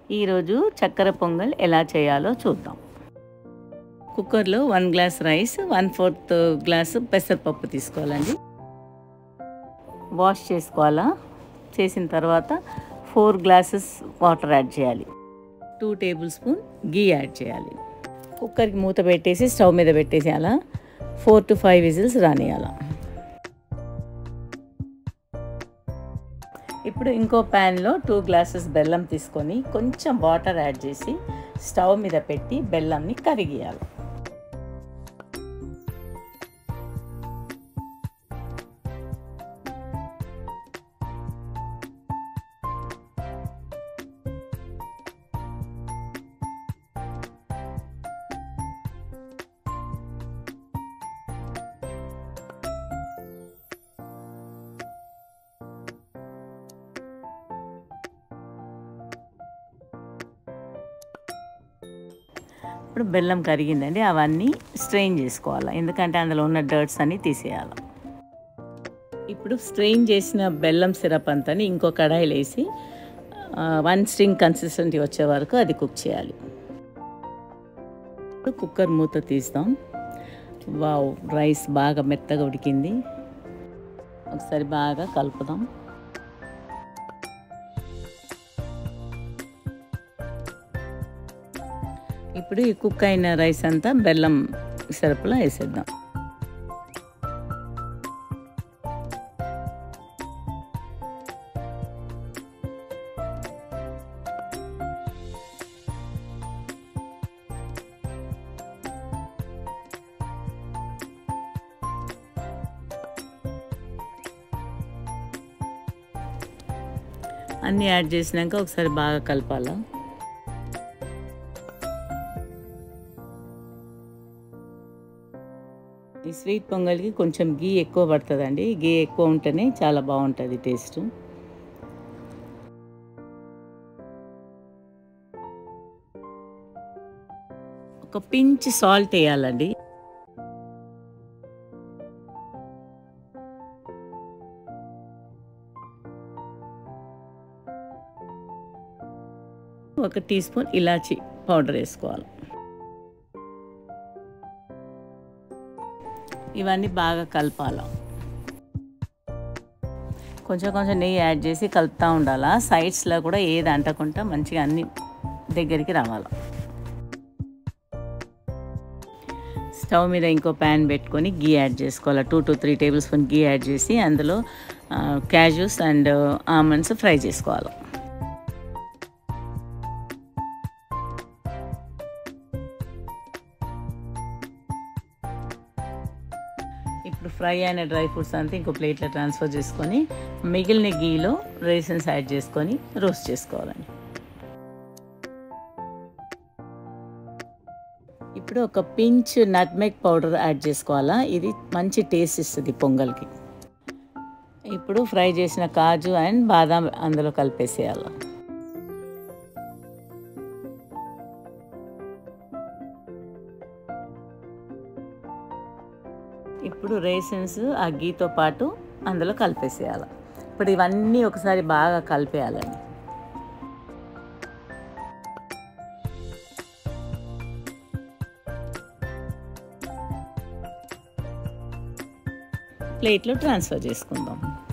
ఈరోజు చక్కెర పొంగల్ ఎలా చేయాలో చూద్దాం కుక్కర్లో one glass rice one fourth glass పెసరపప్పు తీసుకోవాలండి వాష్ చేసుకోవాలా చేసిన తర్వాత ఫోర్ గ్లాసెస్ వాటర్ యాడ్ చేయాలి two tablespoon ghee add చేయాలి కుక్కర్కి మూత పెట్టేసి స్టవ్ మీద పెట్టేసేయాల ఫోర్ టు ఫైవ్ విజిల్స్ రానియాల ఇప్పుడు ఇంకో ప్యాన్లో టూ గ్లాసెస్ బెల్లం తీసుకొని కొంచెం వాటర్ యాడ్ చేసి స్టవ్ మీద పెట్టి బెల్లంని కరిగియాలి ఇప్పుడు బెల్లం కరిగిందండి అవన్నీ స్ట్రెయిన్ చేసుకోవాలి ఎందుకంటే అందులో ఉన్న డర్ట్స్ అన్నీ తీసేయాలి ఇప్పుడు స్ట్రెయిన్ చేసిన బెల్లం సిరప్ అంతని ఇంకో కడాయిలో వేసి వన్ స్ట్రింగ్ కన్సిస్టెంటీ వచ్చే వరకు అది కుక్ చేయాలి ఇప్పుడు కుక్కర్ మూత తీస్తాం వావ్ రైస్ బాగా మెత్తగా ఉడికింది ఒకసారి బాగా కలుపుదాం ఇప్పుడు ఈ కుక్ అయిన రైస్ అంతా బెల్లం సిరప్లో వేసేద్దాం అన్నీ యాడ్ చేసినాక ఒకసారి బాగా కలపాలా ఈ స్వీట్ పొంగల్కి కొంచెం గీ ఎక్కువ పడుతుందండి గీ ఎక్కువ ఉంటేనే చాలా బాగుంటుంది టేస్ట్ ఒక పించ్ సాల్ట్ వేయాలండి ఒక టీ స్పూన్ ఇలాచి పౌడర్ వేసుకోవాలి ఇవన్నీ బాగా కలపాలి కొంచెం కొంచెం నెయ్యి యాడ్ చేసి కలుపుతూ ఉండాలా సైడ్స్లో కూడా ఏది అంటకుండా మంచిగా అన్ని దగ్గరికి రావాలి స్టవ్ మీద ఇంకో ప్యాన్ పెట్టుకొని గీ యాడ్ చేసుకోవాలి two to three tablespoon ghee add చేసి అందులో క్యాజూస్ అండ్ ఆమండ్స్ ఫ్రై చేసుకోవాలి ఇప్పుడు ఫ్రై అయిన డ్రై ఫ్రూట్స్ అంతా ఇంకో ప్లేట్లో ట్రాన్స్ఫర్ చేసుకొని మిగిలిన గీలో రేసన్స్ యాడ్ చేసుకొని రోస్ట్ చేసుకోవాలండి ఇప్పుడు ఒక పించ్ నట్మెక్ పౌడర్ యాడ్ చేసుకోవాలా ఇది మంచి టేస్ట్ ఇస్తుంది పొంగల్కి ఇప్పుడు ఫ్రై చేసిన కాజు అండ్ బాదాం అందులో కలిపేసేయాలి ఇప్పుడు రేసన్స్ ఆ గీతో పాటు అందులో కలిపేసేయాలి ఇప్పుడు ఇవన్నీ ఒకసారి బాగా కలిపేయాలండి ప్లేట్లో ట్రాన్స్ఫర్ చేసుకుందాం